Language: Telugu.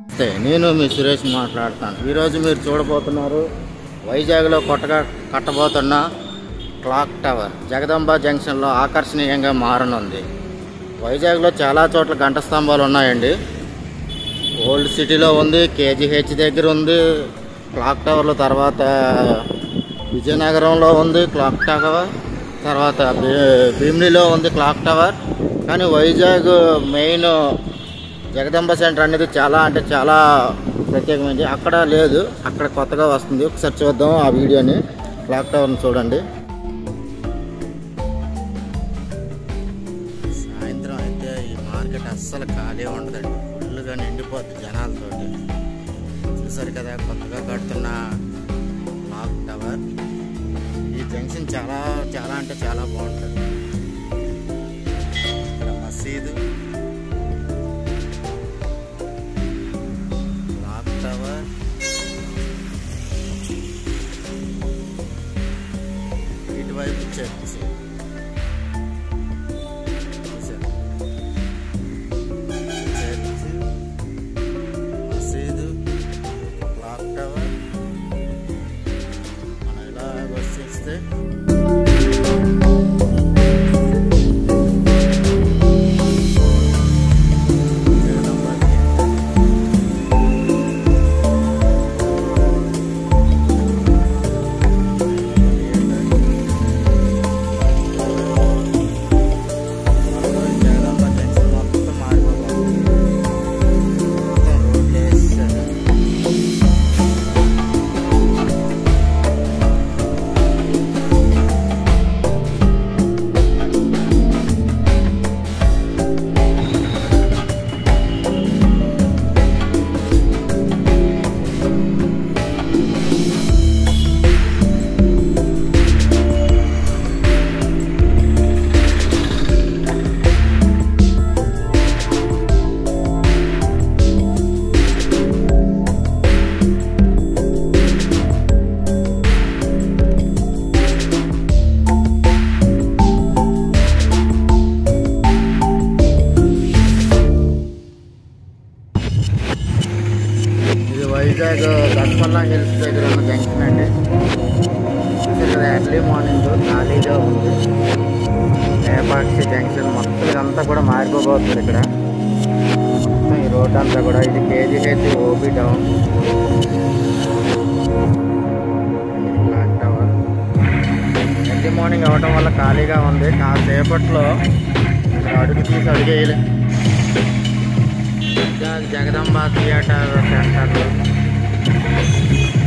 నమస్తే నేను మీ సురేష్ మాట్లాడుతాను ఈరోజు మీరు చూడబోతున్నారు వైజాగ్లో కొత్తగా కట్టబోతున్న క్లాక్ టవర్ జగదంబ జంక్షన్లో ఆకర్షణీయంగా మారనుంది వైజాగ్లో చాలా చోట్ల గంట స్తంభాలు ఉన్నాయండి ఓల్డ్ సిటీలో ఉంది కేజీహెచ్ దగ్గర ఉంది క్లాక్ టవర్లో తర్వాత విజయనగరంలో ఉంది క్లాక్ టవర్ తర్వాత భీ- భీమిలిలో ఉంది క్లాక్ టవర్ కానీ వైజాగ్ మెయిన్ జగదంబ సెంటర్ అనేది చాలా అంటే చాలా ప్రత్యేకమైనది అక్కడ లేదు అక్కడ కొత్తగా వస్తుంది ఒకసారి చూద్దాం ఆ వీడియోని క్లాక్ టవర్ని చూడండి సాయంత్రం అయితే ఈ మార్కెట్ అస్సలు ఖాళీ ఉండదండి ఫుల్గా నిండిపోద్ది జనాలతోటి చూసారు కదా కొత్తగా కడుతున్న క్లాక్ టవర్ ఈ జంక్షన్ చాలా చాలా అంటే చాలా బాగుంటుంది ఇక్కడ మసీదు క్లాక్ టవర్ ఇటువైపు చర్చ్ చూశారు? చర్చ్ మసీదు క్లాక్ టవర్ మనం ఇలా వచ్చేస్తే జగదంబాకి జగదంబ జంక్షన్ మొత్తం మారిపోతుంది మొత్తం రోడ్లు వేసేసారు ఇది వైజాగ్ దర్పల్లా హిల్స్ దగ్గర ఉన్న జంక్షన్ అండి చూసారు కదా ఎర్లీ మార్నింగ్ ఖాళీగా ఉంది లేపాక్షి జంక్షన్ మొత్తం ఇదంతా కూడా మారిపోబోతుంది ఇక్కడ మొత్తం ఈ రోడ్ అంతా కూడా ఇది కేజీహెచ్ ఓబీ డౌన్ ఇది క్లాక్ టవర్ ఎర్లీ మార్నింగ్ అవ్వటం వల్ల ఖాళీగా ఉంది కాసేపట్లో ఇక్కడ అడుగు తీసి అడిగేయలే జగదంబ థియేటర్ సెంటర్